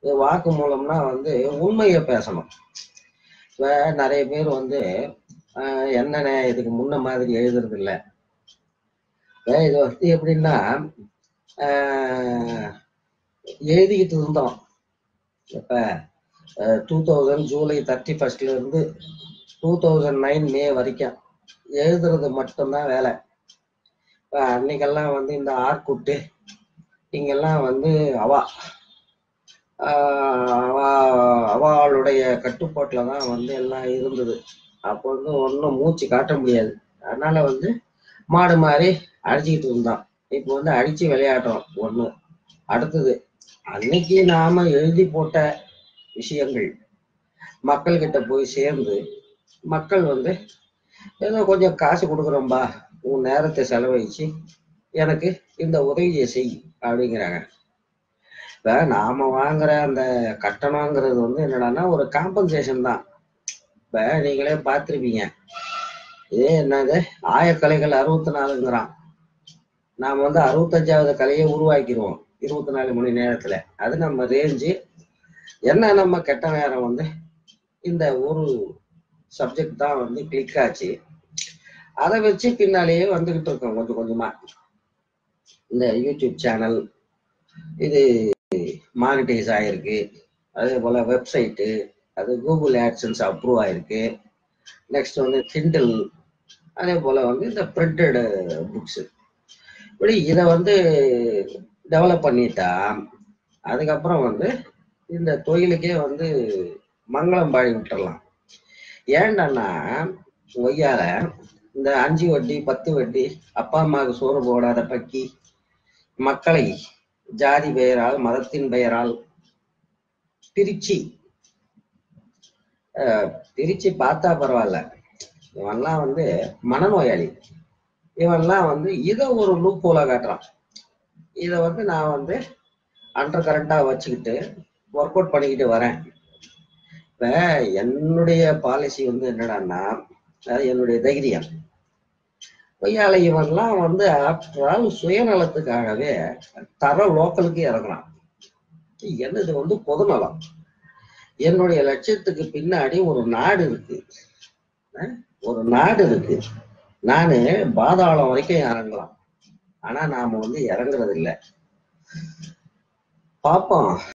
இது வாக்கு மூலம்னா வந்து உண்மையை பேசணும் இப்ப நிறைய பேர் வந்து ஆஹ் என்னண்ணே இதுக்கு முன்ன மாதிரி எழுதுறது இல்ல இப்ப இது வந்து எப்படின்னா ஆஹ் எழுதிக்கிட்டு இருந்தோம் இப்ப டூ தௌசண்ட் ஜூலை தேர்ட்டி ஃபர்ஸ்ட்ல இருந்து டூ தௌசண்ட் நைன் மே வரைக்கும் எழுதுறது மட்டும்தான் வேலை இப்ப அன்னைக்கெல்லாம் வந்து இந்த ஆர்குட்டு இங்கெல்லாம் வந்து அவா ஆஹ் அவா அவளுடைய கட்டுப்பாட்டில் தான் வந்து எல்லாம் இருந்தது அப்போ வந்து ஒன்றும் மூச்சு காட்ட முடியாது அதனால வந்து மாடு மாதிரி அடிச்சுக்கிட்டு இருந்தான் இப்போ வந்து அடிச்சு விளையாடுறோம் ஒண்ணு அடுத்தது அன்னைக்கு நாம எழுதி போட்ட விஷயங்கள் மக்கள்கிட்ட போய் சேர்ந்து மக்கள் வந்து ஏதோ கொஞ்சம் காசு கொடுக்குறோம்பா உன் நேரத்தை செலவழிச்சு எனக்கு இந்த உதவியை செய் அப்படிங்கிறாங்க இப்ப நாம வாங்குற அந்த கட்டணங்கிறது வந்து என்னடான்னா ஒரு காம்பன்சேஷன் தான் இப்ப நீங்களே பார்த்திருப்பீங்க இதே என்னது ஆயக்கலைகள் அறுபத்தி நாலுங்கிறான் நாம வந்து அறுபத்தஞ்சாவது கலையை உருவாக்கிடுவோம் இருபத்தி நாலு மணி நேரத்துல அது நம்ம ரேஞ்சு என்ன நம்ம கெட்ட நேரம் வந்து இந்த ஒரு சப்ஜெக்ட் தான் வந்து கிளிக் ஆச்சு அதை வச்சு பின்னாலேயே வந்துகிட்டு இருக்கோம் கொஞ்சம் கொஞ்சமா இந்த யூடியூப் சேனல் இது மானிட்டைஸ் ஆயிருக்கு அதே போல வெப்சைட்டு அது கூகுள் ஆட்சன்ஸ் அப்ரூவ் ஆயிருக்கு நெக்ஸ்ட் வந்து கிண்டில் அதே போல வந்து இந்த பிரிண்டட் புக்ஸ் இப்படி இதை வந்து டெவலப் பண்ணிட்டா அதுக்கப்புறம் வந்து இந்த தொழிலுக்கே வந்து மங்களம் பாடி விட்டுறலாம் ஏன்டான்னா ஒய்யால இந்த அஞ்சு வட்டி பத்து வட்டி அப்பா அம்மாவுக்கு சோறு போடாத பக்கி மக்களை ஜாதி பெயரால் மதத்தின் பெயரால் பிரிச்சு அஹ், பிரிச்சு பார்த்தா பரவாயில்ல இவன்லாம் வந்து மனநோயாளி இவன்லாம் வந்து இதை ஒரு லூப் போல காட்டுறான் இதை வந்து நான் வந்து அண்டர் கரண்டா வச்சுக்கிட்டு ஒர்க் அவுட் பண்ணிக்கிட்டு வரேன் இப்ப என்னுடைய பாலிசி வந்து என்னடான்னா அது என்னுடைய தைரியம் பொய்யால இவன்லாம் வந்து ஆஃப்டர் ஆல் சுயநலத்துக்காகவே தர லோக்கலுக்கு இறங்குறான் என்னது வந்து பொதுநலம் என்னுடைய லட்சியத்துக்கு பின்னாடி ஒரு நாடு இருக்கு அஹ் ஒரு நாடு இருக்கு நானு பாதாளம் வரைக்கும் இறங்கலாம் ஆனா நாம வந்து இறங்குறது இல்ல பாப்போம்